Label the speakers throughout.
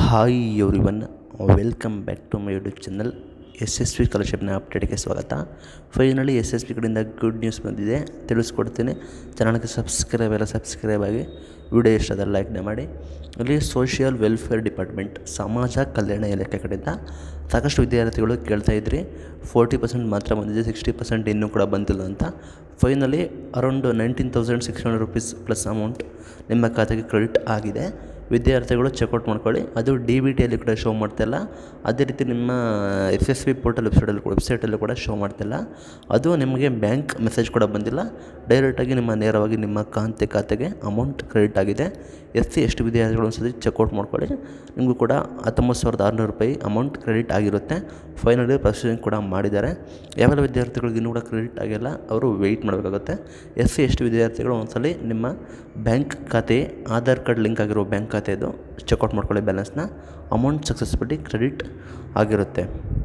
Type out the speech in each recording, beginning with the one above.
Speaker 1: hi everyone welcome back to my YouTube channel S S P ಸ್ಕಾಲರ್ಶಿಪ್ನ ಅಪ್ಡೇಟ್ಗೆ ಸ್ವಾಗತ finally S S P ಕಡೆಯಿಂದ good news ಬಂದಿದೆ ತಿಳಿಸ್ಕೊಡ್ತೀನಿ ಚಾನಲ್ಗೆ ಸಬ್ಸ್ಕ್ರೈಬ್ ಎಲ್ಲ ಸಬ್ಸ್ಕ್ರೈಬ್ ಆಗಿ ವಿಡಿಯೋ ಇಷ್ಟದ ಲೈಕ್ನ ಮಾಡಿ ಇಲ್ಲಿ ಸೋಷಿಯಲ್ ವೆಲ್ಫೇರ್ ಡಿಪಾರ್ಟ್ಮೆಂಟ್ ಸಮಾಜ ಕಲ್ಯಾಣ ಇಲಾಖೆ ಕಡೆಯಿಂದ ಸಾಕಷ್ಟು ವಿದ್ಯಾರ್ಥಿಗಳು ಕೇಳ್ತಾ ಇದ್ರಿ ಫೋರ್ಟಿ ಪರ್ಸೆಂಟ್ ಮಾತ್ರ ಬಂದಿದೆ ಸಿಕ್ಸ್ಟಿ ಪರ್ಸೆಂಟ್ ಇನ್ನೂ ಕೂಡ ಬಂದಿಲ್ಲ ಅಂತ finally around nineteen thousand six hundred rupees plus amount ನಿಮ್ಮ ಖಾತೆಗೆ ಕ್ರೆಡಿಟ್ ಆಗಿದೆ ವಿದ್ಯಾರ್ಥಿಗಳು ಚೆಕ್ಔಟ್ ಮಾಡ್ಕೊಳ್ಳಿ ಅದು ಡಿ ಬಿ ಟಿಯಲ್ಲಿ ಕೂಡ ಶೋ ಮಾಡ್ತಿಲ್ಲ ಅದೇ ರೀತಿ ನಿಮ್ಮ ಎಸ್ ಎಸ್ ಬಿ ಪೋರ್ಟಲ್ ವೆಬ್ಸೈಟಲ್ಲಿ ಕೂಡ ವೆಬ್ಸೈಟಲ್ಲೂ ಕೂಡ ಶೋ ಮಾಡ್ತಿಲ್ಲ ಅದು ನಿಮಗೆ ಬ್ಯಾಂಕ್ ಮೆಸೇಜ್ ಕೂಡ ಬಂದಿಲ್ಲ ಡೈರೆಕ್ಟಾಗಿ ನಿಮ್ಮ ನೇರವಾಗಿ ನಿಮ್ಮ ಖಾತೆ ಖಾತೆಗೆ ಅಮೌಂಟ್ ಕ್ರೆಡಿಟ್ ಆಗಿದೆ ಎಸ್ ಸಿ ಎಷ್ಟು ವಿದ್ಯಾರ್ಥಿಗಳು ಒಂದ್ಸತಿ ಚೆಕ್ಔಟ್ ಮಾಡ್ಕೊಳ್ಳಿ ನಿಮಗೂ ಕೂಡ ಹತ್ತೊಂಬತ್ತು ಸಾವಿರದ ಆರುನೂರು ರೂಪಾಯಿ ಅಮೌಂಟ್ ಕ್ರೆಡಿಟ್ ಆಗಿರುತ್ತೆ ಫೈನಲಿ ಪ್ರೊಸೆಸಿಂಗ್ ಕೂಡ ಮಾಡಿದ್ದಾರೆ ಯಾವೆಲ್ಲ ವಿದ್ಯಾರ್ಥಿಗಳಿಗೆ ಇನ್ನೂ ಕೂಡ ಕ್ರೆಡಿಟ್ ಆಗಿಲ್ಲ ಅವರು ವೆಯ್ಟ್ ಮಾಡಬೇಕಾಗುತ್ತೆ ಎಸ್ ಸಿ ಎಷ್ಟು ವಿದ್ಯಾರ್ಥಿಗಳು ಒಂದ್ಸಲಿ ನಿಮ್ಮ ಬ್ಯಾಂಕ್ ಖಾತೆ ಆಧಾರ್ ಕಾರ್ಡ್ ಲಿಂಕ್ ಆಗಿರೋ ಬ್ಯಾಂಕ್ ಖಾತೆದು ಚೆಕ್ಔಟ್ ಮಾಡ್ಕೊಳ್ಳಿ ಬ್ಯಾಲೆನ್ಸ್ನ ಅಮೌಂಟ್ ಸಕ್ಸಸ್ಫುಲಿ ಕ್ರೆಡಿಟ್ ಆಗಿರುತ್ತೆ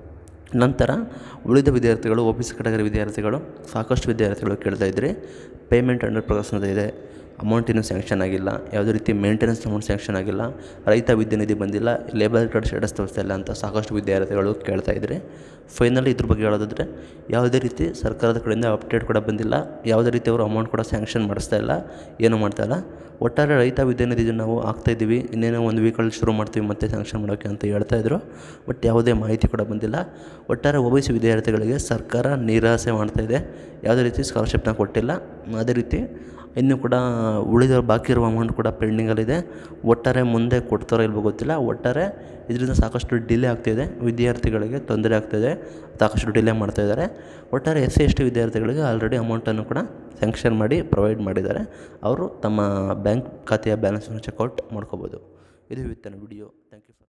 Speaker 1: ನಂತರ ಉಳಿದ ವಿದ್ಯಾರ್ಥಿಗಳು ಒ ಬಿ ಸಿ ಕೆಟಗರಿ ವಿದ್ಯಾರ್ಥಿಗಳು ಸಾಕಷ್ಟು ವಿದ್ಯಾರ್ಥಿಗಳು ಕೇಳ್ತಾ ಇದ್ರಿ ಪೇಮೆಂಟ್ ಅಂಡರ್ ಪ್ರೋಗ್ರೆಸ್ ಅಂತ ಇದೆ ಅಮೌಂಟ್ ಇನ್ನೂ ಸ್ಯಾಂಕ್ಷನ್ ಆಗಿಲ್ಲ ಯಾವುದೇ ರೀತಿ ಮೇಂಟೆನೆನ್ಸ್ ಅಮೌಂಟ್ ಸ್ಯಾಂಕ್ಷನ್ ಆಗಿಲ್ಲ ರೈತ ವಿದ್ಯಾನಿಧಿ ಬಂದಿಲ್ಲ ಲೇಬರ್ ಕಾರ್ಡ್ ಸ್ಟೇಟಸ್ ತೋರಿಸ್ತಾ ಇಲ್ಲ ಅಂತ ಸಾಕಷ್ಟು ವಿದ್ಯಾರ್ಥಿಗಳು ಕೇಳ್ತಾ ಇದ್ರಿ ಫೈನಲಿ ಇದ್ರ ಬಗ್ಗೆ ಹೇಳೋದಾದರೆ ಯಾವುದೇ ರೀತಿ ಸರ್ಕಾರದ ಕಡೆಯಿಂದ ಅಪ್ಡೇಟ್ ಕೂಡ ಬಂದಿಲ್ಲ ಯಾವುದೇ ರೀತಿ ಅವರು ಅಮೌಂಟ್ ಕೂಡ ಸ್ಯಾಂಕ್ಷನ್ ಮಾಡಿಸ್ತಾ ಇಲ್ಲ ಏನೂ ಮಾಡ್ತಾ ಇಲ್ಲ ಒಟ್ಟಾರೆ ರೈತ ವಿದ್ಯಾನಿಧಿ ನಾವು ಆಗ್ತಾಯಿದ್ದೀವಿ ಇನ್ನೇನೋ ಒಂದು ವೀಕಲ್ಲಿ ಶುರು ಮಾಡ್ತೀವಿ ಮತ್ತೆ ಸ್ಯಾಂಕ್ಷನ್ ಮಾಡೋಕ್ಕೆ ಅಂತ ಹೇಳ್ತಾಯಿದ್ರು ಬಟ್ ಯಾವುದೇ ಮಾಹಿತಿ ಕೂಡ ಬಂದಿಲ್ಲ ಒಟ್ಟಾರೆ ಒ ಬಿ ಸಿ ವಿದ್ಯಾರ್ಥಿಗಳಿಗೆ ಸರ್ಕಾರ ನಿರಾಸೆ ಮಾಡ್ತಾಯಿದೆ ಯಾವುದೇ ರೀತಿ ಸ್ಕಾಲರ್ಶಿಪ್ನ ಕೊಟ್ಟಿಲ್ಲ ಅದೇ ರೀತಿ ಇನ್ನೂ ಕೂಡ ಉಳಿದ ಬಾಕಿ ಇರುವ ಅಮೌಂಟ್ ಕೂಡ ಪೆಂಡಿಂಗಲ್ಲಿದೆ ಒಟ್ಟಾರೆ ಮುಂದೆ ಕೊಡ್ತಾರೋ ಇಲ್ವೋ ಗೊತ್ತಿಲ್ಲ ಒಟ್ಟಾರೆ ಇದರಿಂದ ಸಾಕಷ್ಟು ಡಿಲೇ ಆಗ್ತಿದೆ ವಿದ್ಯಾರ್ಥಿಗಳಿಗೆ ತೊಂದರೆ ಆಗ್ತಿದೆ ಸಾಕಷ್ಟು ಡಿಲೇ ಮಾಡ್ತಾಯಿದ್ದಾರೆ ಒಟ್ಟಾರೆ ಎಸ್ ಸಿ ಎಸ್ ಟಿ ವಿದ್ಯಾರ್ಥಿಗಳಿಗೆ ಆಲ್ರೆಡಿ ಅಮೌಂಟನ್ನು ಕೂಡ ಸ್ಯಾಂಕ್ಷನ್ ಮಾಡಿ ಪ್ರೊವೈಡ್ ಮಾಡಿದ್ದಾರೆ ಅವರು ತಮ್ಮ ಬ್ಯಾಂಕ್ ಖಾತೆಯ ಬ್ಯಾಲೆನ್ಸನ್ನು ಚೆಕ್ಔಟ್ ಮಾಡ್ಕೋಬೋದು ಇದು ಇವತ್ತಿನ ವಿಡಿಯೋ ಥ್ಯಾಂಕ್ ಯು ಫಾರ್